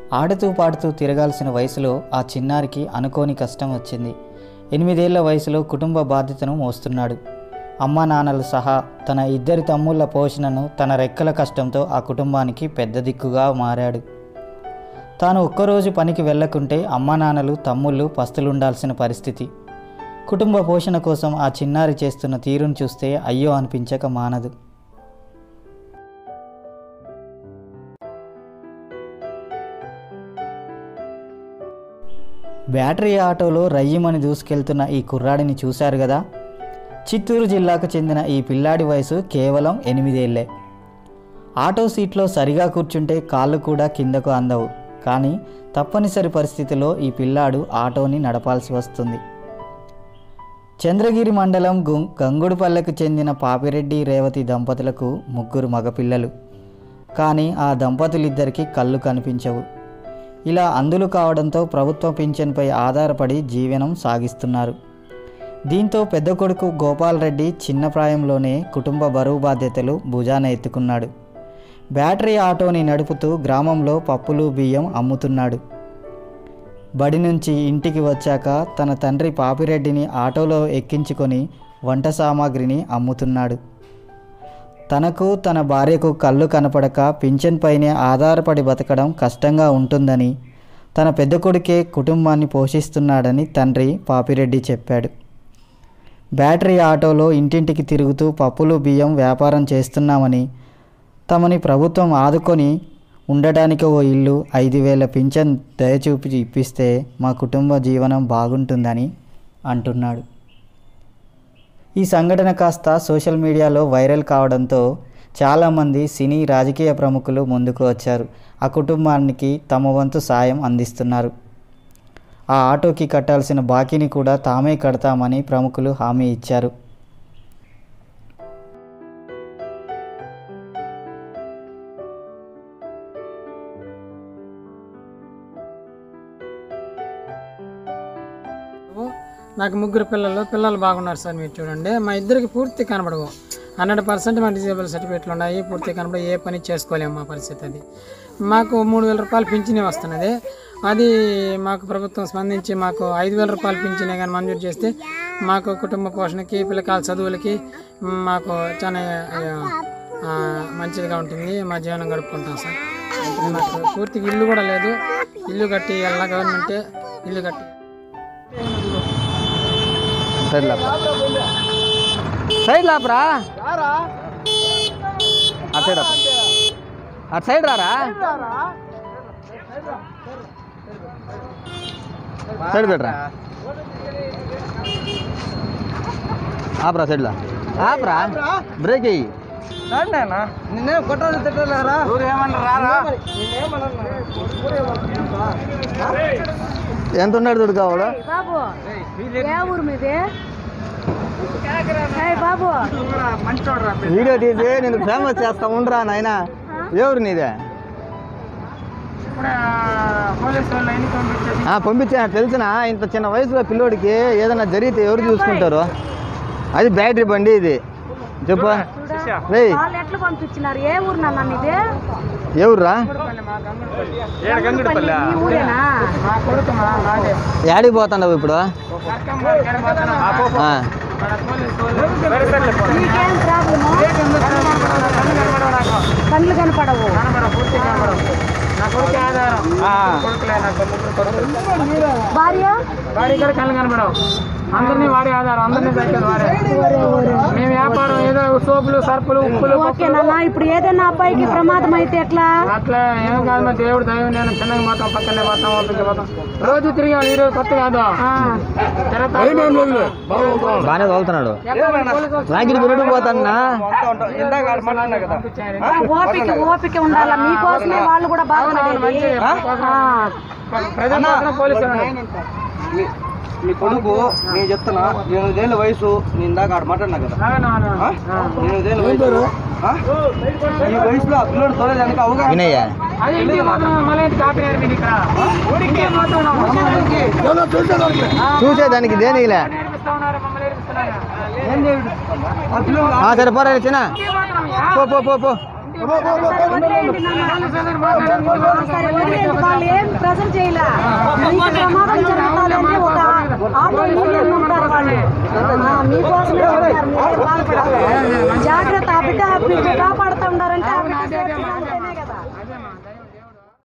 ఆడుతూ పాడుతూ తిరగాల్సిన వయసులో ఆ చిన్నారికి అనుకోని కష్టం వచ్చింది ఎనిమిదేళ్ల వయసులో కుటుంబ బాధ్యతను మోస్తున్నాడు అమ్మా నాన్నలు సహా తన ఇద్దరి తమ్ముళ్ళ పోషణను తన రెక్కల కష్టంతో ఆ కుటుంబానికి పెద్ద దిక్కుగా మారాడు తాను ఒక్కరోజు పనికి వెళ్ళకుంటే అమ్మా నాన్నలు తమ్ముళ్ళు పస్తులుండాల్సిన పరిస్థితి కుటుంబ పోషణ కోసం ఆ చిన్నారి చేస్తున్న తీరును చూస్తే అయ్యో అనిపించక మానదు బ్యాటరీ ఆటోలో రయ్యమని దూసుకెళ్తున్న ఈ కుర్రాడిని చూశారు కదా చిత్తూరు జిల్లాకు చెందిన ఈ పిల్లాడి వయసు కేవలం ఎనిమిదేళ్లే ఆటో సీట్లో సరిగా కూర్చుంటే కాళ్ళు కూడా కిందకు అందవు కానీ తప్పనిసరి పరిస్థితిలో ఈ పిల్లాడు ఆటోని నడపాల్సి వస్తుంది చంద్రగిరి మండలం గు గంగుడుపల్లెకు చెందిన పాపిరెడ్డి రేవతి దంపతులకు ముగ్గురు మగపిల్లలు కానీ ఆ దంపతులిద్దరికీ కళ్ళు కనిపించవు ఇలా అందులు కావడంతో ప్రభుత్వ పింఛన్పై ఆధారపడి జీవనం సాగిస్తున్నారు దీంతో పెద్ద కొడుకు గోపాల్ రెడ్డి చిన్న ప్రాయంలోనే కుటుంబ బరువు బాధ్యతలు భుజాన ఎత్తుకున్నాడు బ్యాటరీ ఆటోని నడుపుతూ గ్రామంలో పప్పులు బియ్యం అమ్ముతున్నాడు బడి నుంచి ఇంటికి వచ్చాక తన తండ్రి పాపిరెడ్డిని ఆటోలో ఎక్కించుకొని వంట సామాగ్రిని అమ్ముతున్నాడు తనకు తన భార్యకు కళ్ళు కనపడక పింఛన్ పైనే ఆధారపడి బతకడం కష్టంగా ఉంటుందని తన పెద్ద కొడుకే కుటుంబాన్ని పోషిస్తున్నాడని తండ్రి పాపిరెడ్డి చెప్పాడు బ్యాటరీ ఆటోలో ఇంటింటికి తిరుగుతూ పప్పులు బియ్యం వ్యాపారం చేస్తున్నామని తమని ప్రభుత్వం ఆదుకొని ఉండడానికి ఓ ఇల్లు ఐదు వేల పింఛన్ దయచూపి ఇప్పిస్తే మా కుటుంబ జీవనం బాగుంటుందని అంటున్నాడు ఈ సంఘటన కాస్త సోషల్ మీడియాలో వైరల్ కావడంతో చాలామంది సినీ రాజకీయ ప్రముఖులు ముందుకు వచ్చారు ఆ కుటుంబానికి తమ వంతు సాయం అందిస్తున్నారు ఆ ఆటోకి కట్టాల్సిన బాకీని కూడా తామే కడతామని ప్రముఖులు హామీ ఇచ్చారు నాకు ముగ్గురు పిల్లలు పిల్లలు బాగున్నారు సార్ మీరు చూడండి మా ఇద్దరికి పూర్తి కనబడవు హండ్రెడ్ పర్సెంట్ మా డిజేబుల్ సర్టిఫికేట్లు ఉన్నాయి పూర్తి కనబడి ఏ పని చేసుకోలేము మా పరిస్థితి అది మాకు మూడు వేల రూపాయలు పింఛనే వస్తున్నది అది మాకు ప్రభుత్వం స్పందించి మాకు ఐదు వేల రూపాయలు పింఛనే కానీ మంజూరు చేస్తే మాకు కుటుంబ పోషణకి పిల్లకాయల చదువులకి మాకు చాలా ఆ, మంచిదిగా ఉంటుంది మా జీవనం గడుపుకుంటాం సార్ మాకు పూర్తిగా ఇల్లు కూడా లేదు ఇల్లు కట్టి ఎలా గవర్నమెంటే ఇల్లు కట్టి సైడ్ లాపరా సైడ్ లాపరా అటు సైడ్ రాపరా. అటు సైడ్ రారా సైడ్ పెట్టరా ఆపరా సైడ్లా ఆపరా బ్రేక్ అయ్యి నిన్నే కొట్టాలి తిట్టలేరా ఎంత ఉన్నాడు చూడు కావాడు బాబు ఏ ఊరు మీది ఏయ్ బాబు వీడియో తీసి నేను ఫేమస్ చేస్తా ఉండరా నాయన ఎవరు నీదే ఆ, పంపించా తెలిసిన ఇంత చిన్న వయసులో పిల్లోడికి ఏదైనా జరిగితే ఎవరు చూసుకుంటారు అది బ్యాటరీ బండి ఇది చెప్పు రేయ్ వాళ్ళు ఎట్లా పంపించినారు ఏ ఊరు నాన్న మీది ఎవర్రా గంగులపల్లి, ఈ ఊరేనా యాడికి పోతున్నావు ఇప్పుడు ఆ, నీకేం ప్రాబ్లము కళ్ళు కనపడవు భార్య వాడి కూడా కళ్ళు కనపడవు అందరినీ వాడే ఆధారం అందరినీ దక్కేది వాడే మేము వ్యాపారం ఏదో సోపులు సర్పులు ఉప్పులు ఓకే నాన్న ఇప్పుడు ఏదైనా అబ్బాయికి ప్రమాదం అయితే ఎట్లా అట్లా ఏం కాదు మా దేవుడు దైవం నేను చిన్నగా పోతాం పక్కనే పోతాం ఓపిక పోతాం రోజు తిరిగాం ఈ రోజు కొత్త కాదు ఆ, బాగానే తోలుతున్నాడు రాగిరి గురుడు పోతాన్నా ఓపిక ఓపిక ఉండాలా మీకోసమే వాళ్ళు కూడా బాగుపడేది ఆ, ప్రజలు పోలీసులు నీ కొడుకు నేను చెప్తున్నా ఎనిమిదేళ్ళ వయసు నేను ఇందాక ఆడ మాట్లాడినా కదా ఎనిమిదేళ్ళ వయసు ఆ? ఈ వయసులో ఆ పిల్లడు తోలేదానికి అవగాహన వినయ్య అది ఇంటికి పోతున్నాం మళ్ళీ ఇంటికి ఆపినారు మీరు ఇక్కడ ఊరికి పోతున్నాం చూసేదానికి దేనిలే నేర్పిస్తా ఉన్నారు మమ్మల్ని నేర్పిస్తున్నారు ఆ పిల్లడు ఆ, సరే పోరా చిన్న పో పో పో పో వదిలేయండి నాన్న. సరే, వదిలేయండి. వాళ్ళు ఏం ప్రెజర్ చేయలే మీకు ప్రమాదం జరుగుతాదని ఒక ఆటో ఇంజనీర్ ఉంటారు వాళ్ళు ఆ, మీకోసమే ఉంటారు మీరే బాధపడాలి జాగ్రత్త ఆ బిడ్డ మీకు కాపాడు